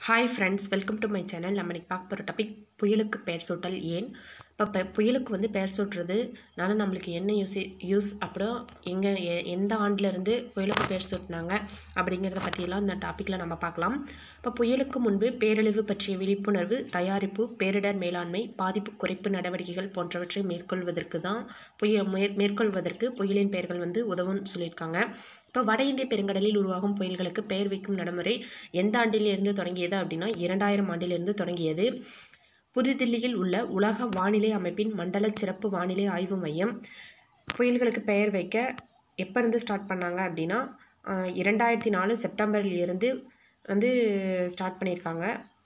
hi friends welcome to my channel நம்ம இன்னைக்கு பார்க்க போகிற டாபிக் புயலுக்கு பெயர் சூட்டல் ஏன் இப்போ பெ புயலுக்கு வந்து பெயர் சூட்டுறதுனால நம்மளுக்கு என்ன யூஸ் யூஸ் அப்புறம் எங்கே எ- எந்த ஆண்டிலிருந்து புயலுக்கு பெயர் சூட்டினாங்க அப்படிங்கிறத பற்றியெல்லாம் இந்த டாப்பிக்கில் நம்ம பார்க்கலாம் இப்போ புயலுக்கு முன்பு பேரழிவு பற்றிய விழிப்புணர்வு தயாரிப்பு பேரிடர் மேலாண்மை பாதிப்பு குறைப்பு நடவடிக்கைகள் போன்றவற்றை மேற்கொள்வதற்கு தான் புயல் மேற் மேற்கொள்வதற்கு புயலின் பெயர்கள் வந்து உதவும்னு சொல்லியிருக்காங்க இப்போ வட இந்திய பெருங்கடலில் உருவாகும் புயல்களுக்கு பெயர் வைக்கும் நடைமுறை எந்த ஆண்டிலிருந்து தொடங்கியது அப்படின்னா இரண்டாயிரம் ஆண்டிலிருந்து தொடங்கியது புதுதில்லியில் உள்ள உலக வானிலை அமைப்பின் மண்டல சிறப்பு வானிலை ஆய்வு மையம் புயல்களுக்கு பெயர் வைக்க எப்போ இருந்து ஸ்டார்ட் பண்ணாங்க அப்படின்னா ஆஹ், இரண்டாயிரத்தி நாலு செப்டம்பரில் இருந்து வந்து ஸ்டார்ட் பண்ணியிருக்காங்க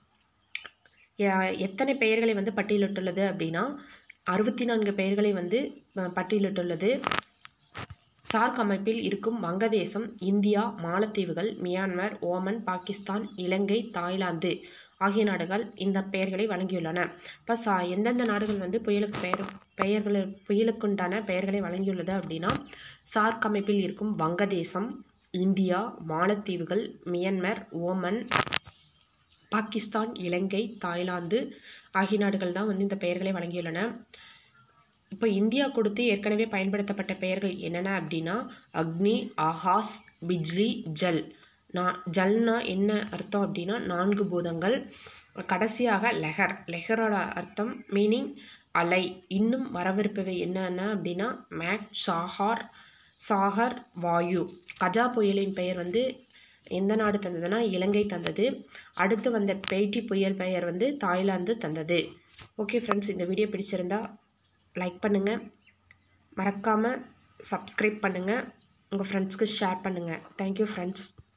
எ- எத்தனை பெயர்களை வந்து பட்டியலிட்டுள்ளது அப்படின்னா அறுபத்தி நான்கு பெயர்களை வந்து அஹ், பட்டியலிட்டுள்ளது சார்க் அமைப்பில் இருக்கும் வங்கதேசம் இந்தியா மாலத்தீவுகள் Myanmar Oman Pakistan Ilangai Thailand ஆகிய நாடுகள் இந்த பெயர்களை வழங்கியுள்ளன இப்போ சா எந்தெந்த நாடுகள் வந்து புயலுக்கு பெயர் பெயர்கள் புயலுக்குண்டான பெயர்களை வழங்கியுள்ளது அப்படின்னா சார்க் அமைப்பில் இருக்கும் வங்கதேசம் இந்தியா மாலத்தீவுகள் Myanmar Oman Pakistan Ilangai Thailand ஆகிய நாடுகள் தான் வந்து இந்த பெயர்களை வழங்கியுள்ளன இப்போ இந்தியா கொடுத்து ஏற்கனவே பயன்படுத்தப்பட்ட பெயர்கள் என்னென்ன அப்படின்னா அக்னி ஆகாஸ் பிஜ்லி ஜல் நான் ஜல்னா என்ன அர்த்தம் அப்படின்னா நான்கு பூதங்கள் கடைசியாக லெஹர் லெஹரோட அர்த்தம் மீனிங் அலை இன்னும் வரவிருப்பவை என்னென்ன அப்படின்னா மேக் சாஹார் சாகர் வாயு கஜா புயலின் பெயர் வந்து எந்த நாடு தந்ததுன்னா இலங்கை தந்தது அடுத்து வந்த பெய்டி புயல் பெயர் வந்து தாய்லாந்து தந்தது ஓகே ஃப்ரெண்ட்ஸ் இந்த வீடியோ பிடிச்சிருந்தா லைக் பண்ணுங்கள் மறக்காமல் சப்ஸ்கிரைப் பண்ணுங்கள் உங்கள் ஃப்ரெண்ட்ஸ்க்கு ஷேர் பண்ணுங்கள் தேங்க்யூ ஃப்ரெண்ட்ஸ்